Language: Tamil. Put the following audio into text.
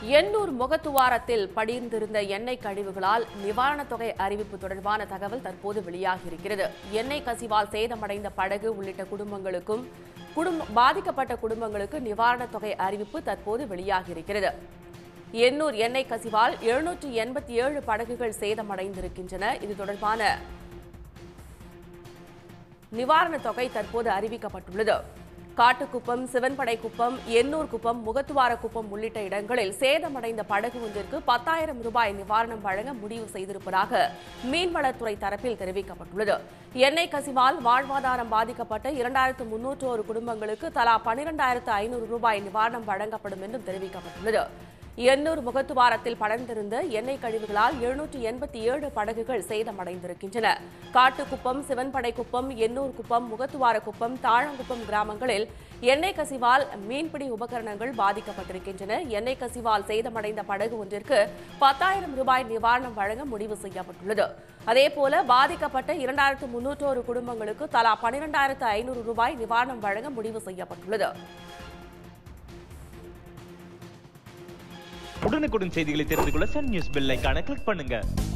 எண்ணூர் முகத்துவாரத்தில் படிந்திருந்த எண்ணெய் கழிவுகளால் நிவாரணத் தொகை அறிவிப்பு தொடர்பான தகவல் தற்போது வெளியாகியிருக்கிறது எண்ணெய் கசிவால் சேதமடைந்த படகு உள்ளிட்ட குடும்பங்களுக்கும் குடும்ப பாதிக்கப்பட்ட குடும்பங்களுக்கு நிவாரணத் தொகை அறிவிப்பு தற்போது வெளியாகியிருக்கிறது எண்ணூர் எண்ணெய் கசிவால் எழுநூற்று எண்பத்தி ஏழு படகுகள் சேதமடைந்திருக்கின்றன இது தொடர்பான நிவாரணத் தொகை தற்போது அறிவிக்கப்பட்டுள்ளது காட்டுக்குப்பம் சிவன்படை குப்பம் எண்ணூர் குப்பம் முகத்துவார குப்பம் உள்ளிட்ட இடங்களில் சேதமடைந்த படகு ஒன்றிற்கு பத்தாயிரம் ரூபாய் நிவாரணம் வழங்க முடிவு செய்திருப்பதாக மீன்வளத்துறை தரப்பில் தெரிவிக்கப்பட்டுள்ளது எண்ணெய் கசிவால் வாழ்வாதாரம் பாதிக்கப்பட்ட இரண்டாயிரத்து முன்னூற்று ஒரு குடும்பங்களுக்கு தலா பனிரெண்டாயிரத்து ஐநூறு ரூபாய் நிவாரணம் வழங்கப்படும் என்றும் தெரிவிக்கப்பட்டுள்ளது எண்ணூர் முகத்துவாரத்தில் படர்ந்திருந்த எண்ணெய் கழிவுகளால் எழுநூற்று எண்பத்தி ஏழு படகுகள் சேதமடைந்திருக்கின்றன காட்டுக்குப்பம் சிவன்படை குப்பம் எண்ணூர் குப்பம் முகத்துவார குப்பம் தாழங்குப்பம் கிராமங்களில் எண்ணெய் கசிவால் மீன்பிடி உபகரணங்கள் பாதிக்கப்பட்டிருக்கின்றன எண்ணெய் கசிவால் சேதமடைந்த படகு ஒன்றிற்கு பத்தாயிரம் ரூபாய் நிவாரணம் வழங்க முடிவு செய்யப்பட்டுள்ளது அதேபோல பாதிக்கப்பட்ட இரண்டாயிரத்து முன்னூற்றோரு குடும்பங்களுக்கு தலா பனிரெண்டாயிரத்து ஐநூறு ரூபாய் நிவாரணம் வழங்க முடிவு செய்யப்பட்டுள்ளது உடனுக்குடன் செய்திகளை தெரிந்து கொள்ள சன் நியூஸ் பெல் ஐகானை கிளிக் பண்ணுங்க